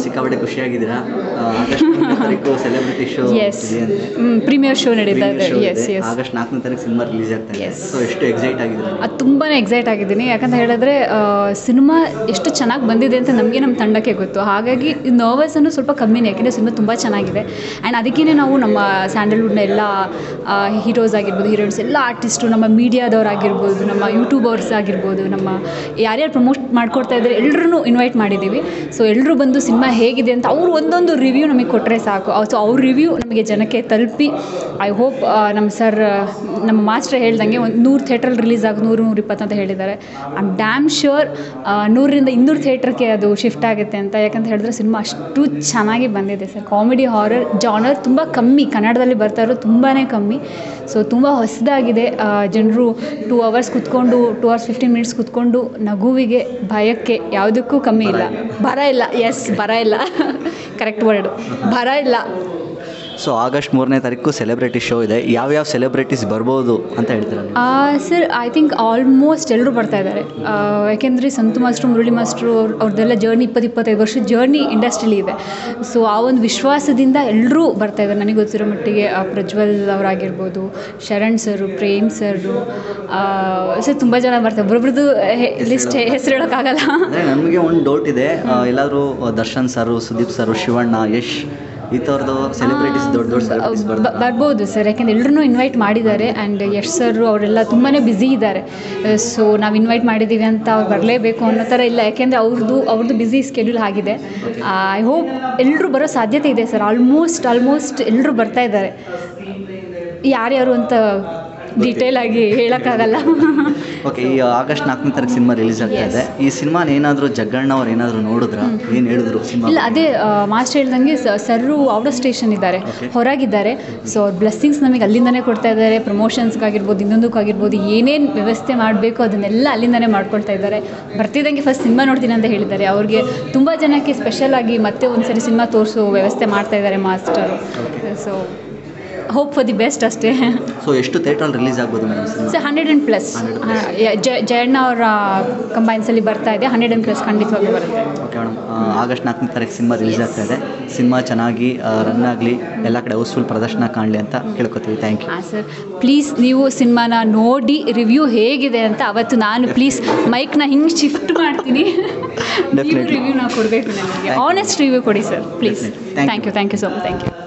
ಸಿಕ್ಕಾಪಟ್ಟೆ ಖುಷಿಯಾಗಿದ್ದೀರಾ ಆ, ಆಗಸ್ಟ್ ಮೂರನೇ ತಾರೀಕು ಸೆಲೆಬ್ರಿಟಿ ಶೋ ಎಸ್ ಇದೆ ಪ್ರೀಮಿಯರ್ ಶೋ ನಡೀತಾ ಇದೆ Premiere show ಎಸ್ ಇದೆ. ಎಸ್ ಆಗಸ್ಟ್ ನಾಲ್ಕನೇ ತಾರೀಕು ಸಿನಿಮಾ ರಿಲೀಸ್ ಆಗ್ತಾ ಇದೆ Yes. ಸೊ ಎಷ್ಟು ಎಕ್ಸೈಟ್ ಆಗಿದ್ದೀರಾ ಅದು ತುಂಬಾ ಎಕ್ಸೈಟ್ ಆಗಿದ್ದೀನಿ ಯಾಕಂತ ಹೇಳಿದ್ರೆ ಸಿನಿಮಾ ಎಷ್ಟು ಚೆನ್ನಾಗಿ ಬಂದಿದೆ ಅಂತ ನಮಗೆ ನಮ್ಮ ತಂಡಕ್ಕೆ ಗೊತ್ತು ಹಾಗಾಗಿ ನರ್ವಸ್ ಅನ್ನೋ ಸ್ವಲ್ಪ ಕಮ್ಮಿನೇ ಯಾಕೆಂದರೆ ಸಿನಿಮಾ ತುಂಬ ಚೆನ್ನಾಗಿದೆ ಆ್ಯಂಡ್ ಅದಕ್ಕೇ ನಾವು ನಮ್ಮ ಸ್ಯಾಂಡಲ್ವುಡ್ನ ಎಲ್ಲ ಹೀರೋಸ್ ಆಗಿರ್ಬೋದು ಹೀರೋಯಿನ್ಸ್ ಎಲ್ಲ ಆರ್ಟಿಸ್ಟು ನಮ್ಮ ಮೀಡಿಯಾದವ್ರಾಗಿರ್ಬೋದು ನಮ್ಮ ಯೂಟ್ಯೂಬರ್ಸ್ ಆಗಿರ್ಬೋದು ನಮ್ಮ ಯಾರ್ಯಾರು ಪ್ರಮೋಟ್ ಮಾಡ್ಕೊಡ್ತಾ ಇದ್ದಾರೆ ಎಲ್ಲರೂ ಇನ್ವೈಟ್ ಮಾಡಿದ್ದೀವಿ ಸೊ ಎಲ್ಲರೂ ಬಂದು ಸಿನಿಮಾ ಹೇಗಿದೆ ಅಂತ ಅವರು ಒಂದೊಂದು ರಿವ್ಯೂ ನಮಗೆ ಕೊಟ್ಟರೆ ಸಾಕು ಸೊ ಅವ್ರ ರಿವ್ಯೂ ನಮಗೆ ಜನಕ್ಕೆ ತಲುಪಿ ಐ ಹೋಪ್ ನಮ್ಮ ಸರ್ ನಮ್ಮ ಮಾಸ್ಟರ್ ಹೇಳ್ದಂಗೆ ಒಂದು ನೂರು ಥಿಯೇಟ್ರಲ್ಲಿ ರಿಲೀಸ್ ಆಗಿ ನೂರು ನೂರ ಇಪ್ಪತ್ತು ಅಂತ ಹೇಳಿದ್ದಾರೆ ಐ ಆಮ್ ಡ್ಯಾಮ್ ಶ್ಯೂರ್ ನೂರರಿಂದ ಇನ್ನೂರು ಥಿಯೇಟ್ರಿಗೆ ಅದು ಶಿಫ್ಟ್ ಆಗುತ್ತೆ ಅಂತ ಯಾಕಂತ ಹೇಳಿದ್ರೆ ಸಿನಿಮಾ ಅಷ್ಟು ಚೆನ್ನಾಗಿ ಬಂದಿದೆ ಸರ್ ಕಾಮಿಡಿ ಹಾರರ್ ಜಾನರ್ ತುಂಬ ಕಮ್ಮಿ ಕನ್ನಡದಲ್ಲಿ ಬರ್ತಾ ಇರೋದು ತುಂಬಾ ಕಮ್ಮಿ ಸೊ ತುಂಬ ಹೊಸದಾಗಿದೆ ಜನರು ಟೂ ಅವರ್ಸ್ ಕುತ್ಕೊಂಡು ಟೂ ಅವರ್ಸ್ ಫಿಫ್ಟೀನ್ ಮಿನಿಟ್ಸ್ ಕುತ್ಕೊಂಡು ನಗುವಿಗೆ ಭಯಕ್ಕೆ ಯಾವುದಕ್ಕೂ ಕಮ್ಮಿ ಇಲ್ಲ ಬರ ಇಲ್ಲ ಎಸ್ ಬರ ಇಲ್ಲ ಕರೆಕ್ಟ್ ವರ್ಡು ಬರ ಇಲ್ಲ ಸೊ ಆಗಸ್ಟ್ ಮೂರನೇ ತಾರೀಕು ಸೆಲೆಬ್ರಿಟಿ ಶೋ ಇದೆ ಯಾವ್ಯಾವ ಸೆಲೆಬ್ರಿಟೀಸ್ ಬರ್ಬೋದು ಅಂತ ಹೇಳ್ತೀರಾ ನೀವು ಸರ್ ಐ ಥಿಂಕ್ ಆಲ್ಮೋಸ್ಟ್ ಎಲ್ಲರೂ ಬರ್ತಾ ಇದ್ದಾರೆ ಯಾಕೆಂದರೆ ಸಂತು ಮಾಸ್ಟ್ರು ಮುರಳಿ ಮಾಸ್ಟ್ರು ಅವ್ರ ಅವ್ರದ್ದೆಲ್ಲ ಜರ್ನಿ ಇಪ್ಪತ್ತು ಇಪ್ಪತ್ತೈದು ವರ್ಷದ ಜರ್ನಿ ಇಂಡಸ್ಟ್ರಿಲಿ ಇದೆ ಸೊ ಆ ಒಂದು ವಿಶ್ವಾಸದಿಂದ ಎಲ್ಲರೂ ಬರ್ತಾ ಇದ್ದಾರೆ ನನಗೆ ಗೊತ್ತಿರೋ ಮಟ್ಟಿಗೆ ಆ, ಪ್ರಜ್ವಲ್ ಅವರಾಗಿರ್ಬೋದು Sharan sir Prem sir sir ತುಂಬ ಜನ ಬರ್ತಾರೆ ಒಬ್ಬೊಬ್ರದ್ದು ಲಿಸ್ಟ್ ಹೆಸರು ಹೇಳೋಕ್ಕಾಗಲ್ಲ ಅಂದರೆ ನಮಗೆ ಒಂದು ಡೌಟ್ ಇದೆ ಆ, ಎಲ್ಲಾದ್ರೂ ದರ್ಶನ್ ಸರು ಸುದೀಪ್ ಸರು ಶಿವಣ್ಣ ಯಶ್ ಈ ಥರದ್ದು ಸೆಲೆಬ್ರಿಟೀಸ್ ದೊಡ್ಡ ದೊಡ್ಡ ಸೆಲೆಬ್ರಿಟೀಸ್ ಬ- ಬರ್ತಾರೆ ಬರ್ಬೋದು ಸರ್ ಯಾಕೆಂದ್ರೆ ಎಲ್ಲರೂ ಇನ್ವೈಟ್ ಮಾಡಿದ್ದಾರೆ ಆ್ಯಂಡ್ ಯಶ್ ಸರ್ ಅವರೆಲ್ಲ ತುಂಬಾ ಬ್ಯುಸಿ ಇದ್ದಾರೆ ಸೊ ನಾವು ಇನ್ವೈಟ್ ಮಾಡಿದ್ದೀವಿ ಅಂತ ಅವ್ರು ಬರಲೇಬೇಕು ಅನ್ನೋ ಥರ ಇಲ್ಲ ಯಾಕೆಂದರೆ ಅವ್ರದ್ದು ಅವ್ರದ್ದು ಬ್ಯುಸಿ ಸ್ಕೆಡ್ಯೂಲ್ ಆಗಿದೆ ಐ ಹೋಪ್ ಎಲ್ಲರೂ ಬರೋ ಸಾಧ್ಯತೆ ಇದೆ ಸರ್ ಆಲ್ಮೋಸ್ಟ್ ಆಲ್ಮೋಸ್ಟ್ ಎಲ್ಲರೂ ಬರ್ತಾ ಇದ್ದಾರೆ ಯಾರ್ಯಾರು ಅಂತ ಡೀಟೇಲ್ ಆಗಿ ಹೇಳೋಕ್ಕಾಗಲ್ಲ ಓಕೆ ಈ ಆಗಸ್ಟ್ ನಾಲ್ಕನೇ ತಾರೀಕು ಸಿನಿಮಾ ರಿಲೀಸ್ ಆಗ್ತಾ ಇದೆ ಈ ಸಿನಿಮಾನ ಏನಾದರೂ ಜಗ್ಗಣ್ಣ ಅವ್ರು ಏನಾದರೂ ನೋಡಿದ್ರ ಏನು ಹೇಳಿದ್ರು ಸಿನಿಮಾ ಇಲ್ಲ ಅದೇ ಮಾಸ್ಟರ್ ಹೇಳ್ದಂಗೆ ಸರ್ರು ಔಟ್ ಆಫ್ ಸ್ಟೇಷನ್ ಇದ್ದಾರೆ Okay. ಹೊರಗಿದ್ದಾರೆ ಸೊ ಅವ್ರ ಬ್ಲೆಸ್ಸಿಂಗ್ಸ್ ನಮಗೆ ಅಲ್ಲಿಂದನೇ ಕೊಡ್ತಾ ಇದ್ದಾರೆ ಪ್ರಮೋಷನ್ಸ್ಗಾಗಿರ್ಬೋದು ಇನ್ನೊಂದಕ್ಕಾಗಿರ್ಬೋದು ಏನೇನು ವ್ಯವಸ್ಥೆ ಮಾಡಬೇಕು ಅದನ್ನೆಲ್ಲ ಅಲ್ಲಿಂದನೇ ಮಾಡ್ಕೊಳ್ತಾ ಇದ್ದಾರೆ ಬರ್ತಿದ್ದಂಗೆ ಫಸ್ಟ್ ಸಿನಿಮಾ ನೋಡ್ತೀನಿ ಅಂತ ಹೇಳಿದ್ದಾರೆ ಅವ್ರಿಗೆ ತುಂಬ ಜನಕ್ಕೆ ಸ್ಪೆಷಲ್ ಆಗಿ ಮತ್ತೆ ಒಂದ್ಸರಿ ಸಿನಿಮಾ ತೋರಿಸೋ ವ್ಯವಸ್ಥೆ ಮಾಡ್ತಾ ಇದ್ದಾರೆ master so hope for the best ಅಷ್ಟೇ ಸೊ ಎಷ್ಟು ಥಿಯೇಟ್ರಲ್ಲಿ ರಿಲೀಸ್ ಆಗ್ಬೋದು madam cinema so hundred and plus 100 Jayanna ಅವರ ಕಂಬೈನ್ಸಲ್ಲಿ ಬರ್ತಾ ಇದೆ ಹಂಡ್ರೆಡ್ ಆ್ಯಂಡ್ ಪ್ಲಸ್ ಖಂಡಿತವಾಗ್ಲೂ ಬರುತ್ತೆ ಓಕೆ ಮೇಡಮ್ ಆಗಸ್ಟ್ ನಾಲ್ಕನೇ ತಾರೀಕು ಸಿನಿಮಾ ರಿಲೀಸ್ ಆಗ್ತಾ ಇದೆ ಸಿನಿಮಾ ಚೆನ್ನಾಗಿ ರನ್ ಆಗಲಿ ಎಲ್ಲ ಕಡೆ ಹೌಸ್ಫುಲ್ ಪ್ರದರ್ಶನ ಕಾಣಲಿ ಅಂತ ಕೇಳ್ಕೊತೀವಿ ಥ್ಯಾಂಕ್ ಯು ಹಾಂ ಸರ್ ಪ್ಲೀಸ್ ನೀವು ಸಿನಿಮಾನ ನೋಡಿ ರಿವ್ಯೂ ಹೇಗಿದೆ ಅಂತ ಅವತ್ತು ನಾನು ಪ್ಲೀಸ್ ಮೈಕ್ನ ಹಿಂಗೆ ಶಿಫ್ಟ್ ಮಾಡ್ತೀನಿ ನೀವು Definitely. ರಿವ್ಯೂನ ಕೊಡಬೇಕು ನನಗೆ ಆನೆಸ್ಟ್ ರಿವ್ಯೂ ಕೊಡಿ sir please Definitely. Thank thank you thank you so much thank you